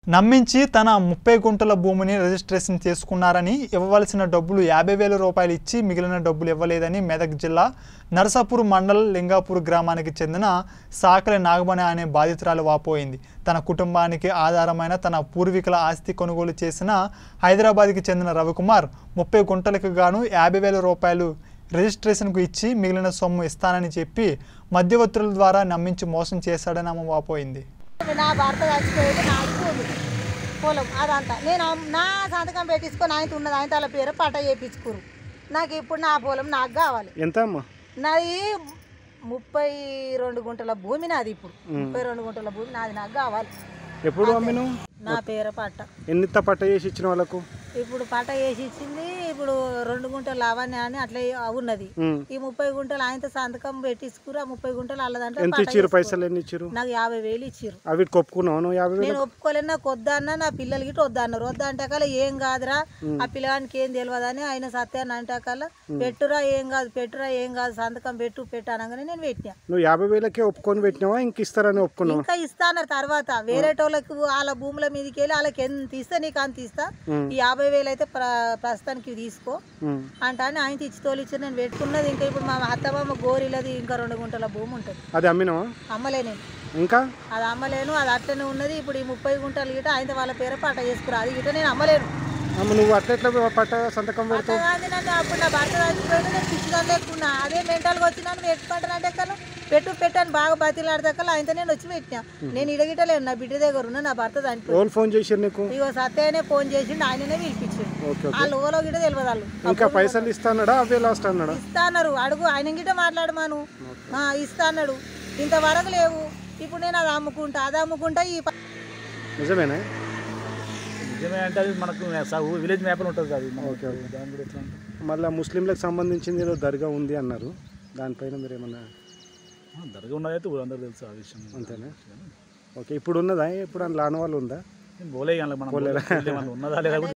నమ్మించి తన ముప్పై గుంటల భూమిని రిజిస్ట్రేషన్ చేసుకున్నారని ఇవ్వవలసిన డబ్బులు యాభై వేల రూపాయలు ఇచ్చి మిగిలిన డబ్బులు ఇవ్వలేదని మెదక్ జిల్లా నరసాపూర్ మండల్ లింగాపూర్ గ్రామానికి చెందిన సాకలి నాగమణి అనే బాధితురాలు వాపోయింది తన కుటుంబానికి ఆధారమైన తన పూర్వీకుల ఆస్తి కొనుగోలు చేసిన హైదరాబాద్కి చెందిన రవికుమార్ ముప్పై గుంటలకు గాను యాభై వేల రూపాయలు రిజిస్ట్రేషన్కు ఇచ్చి మిగిలిన సొమ్ము ఇస్తానని చెప్పి మధ్యవర్తుల ద్వారా నమ్మించి మోసం చేశాడని ఆమె వాపోయింది నా భర్త చచ్చిపోయేది నా భూమి పొలం అదంతా నేను అమ్- నా సంతకం పెట్టించుకొని ఆయన ఉన్నది ఆయన తల పేరు పట్ట చేయించుకురు నాకు ఇప్పుడు నా పొలం నాకు కావాలి ఎంత అమ్మా నాది ముప్పై రెండు గుంటల భూమి నాది ఇప్పుడు ముప్పై రెండు గుంటల భూమి నాది నాకు కావాలి ఎప్పుడు అమ్మిను నా పేరు పట్ట ఎన్నిత పట్ట చేసి ఇచ్చిన వాళ్ళకు ఇప్పుడు పట్ట వేసి ఇచ్చింది ఇప్పుడు రెండు గుంటలు అవన్నీ అని అట్లా ఉన్నది ఉమ్. ఈ ముప్పై గుంటలు ఆయనతో సంతకం పెట్టించుకురు ఆ ముప్పై గుంటలు అల్లదంటే ఎంత పట్ట ఇచ్చిర్రు చేసుకురు. పైసలు ఎన్ని ఇచ్చిర్రు నాకు యాభై వేలు ఇచ్చిర్రు అవి కొప్పుకున్నావు నువ్వు యాభై వేలు నేను ఒప్పుకోలేను నాకు వద్దన్న నా పిల్లలకి ఇటు వద్దన్నారు వద్దంటే కల్లా ఏం కాదురా ఆ పిల్లగానికి ఏం తెలియదని ఆయన సత్యాన్ని అంటే కల్లా పెట్టురా ఏం కాదు పెట్టురా ఏం కాదు సంతకం పెట్టు పెట్టు అనగానే నేను పెట్టినా నువ్వు యాభై వేలకే ఒప్పుకొని పెట్టినావా ఇంక ఇస్తారని ఒప్పుకున్నావా ఇంకా ఇస్తాన్నారు తర్వాత వేరే వాళ్ళకి వాళ్ళ భూముల మీదకి వెళ్ళి వాళ్ళకి ఎంత ఇస్తా నీకు అంత ఇస్తా ఈ యాభై వేలు అయితే ప్ర ప్రస్తుతానికి తీసుకో ఉమ్. అంట అని ఆయన ఇచ్చి తోలిచ్చి నేను పెట్టుకున్నది ఇంకా ఇప్పుడు మా అత్తమ్మ గోరిలది ఇంకా రెండు గుంటల భూమి ఉంటుంది అది అమ్మినావా అమ్మలే నేను ఇంకా అది అమ్మలేను అది అట్లనే ఉన్నది ఇప్పుడు ఈ ముప్పై గుంటలు గిట ఆయన వాళ్ళ పేరు పట్ట చేసుకురా అది గిట నేను అమ్మలేను అమ్మ నువ్వు అట్లా ఎట్లా పట్ట సంతకం పెడతావు అంతగాని నన్ను అప్పుడు నా భర్త చచ్చిపోయింది నేను పిచ్చిదాన్ని లేకున్నా అదే మెంటల్గా వచ్చి నన్ను పెట్టుకుంటానంటే కన్నా పెట్టు పెట్టాను బాగా బతిలాడదాకా ఆయనతో నేను వచ్చి పెట్టినా నేను ఇడగిటలేను నా బిడ్డ దగ్గర ఉన్నా నా భర్త చనిపోయింది ఎవరు ఫోన్ చేసిర్రు నీకు ఇగో సత్యనే ఫోన్ చేసిండు ఆయననే పిలిపించిండు ఓకే ఓకే వాళ్ళు ఓలో గిట తెలియదు వాళ్ళు ఇంకా పైసలు ఇస్తానడా అవే లాస్ట్ అన్నాడా ఇస్తా అన్నారు అడుగు ఆయన గిట మాట్లాడమాను ఆ, ఇస్తా అన్నాడు ఇంతవరకు లేవు ఇప్పుడు నేను అది అమ్ముకుంటా అది అమ్ముకుంటా ఈ ప- నిజమేనా నిజమే అంటే అది మనకు స- విలేజ్ మ్యాప్లో ఉంటుంది అది మనకు ఓకే, ఓకే. దాని కూడా ఎట్లా అంటే మళ్ళీ ముస్లింలకు సంబంధించింది ఏదో దర్గా ఉంది అన్నారు దానిపైన మీరు ఏమన్నా ఆ, దర్గా ఉన్నదైతే అందరూ తెలుసు ఆ విషయం అంతేనా ఓకే ఇప్పుడు ఉన్నదా ఇప్పుడు అని లాన వాళ్ళు ఉందా నేను పోలే ఇక మనం పోలే. మనం ఉన్నదా లేదా కూడా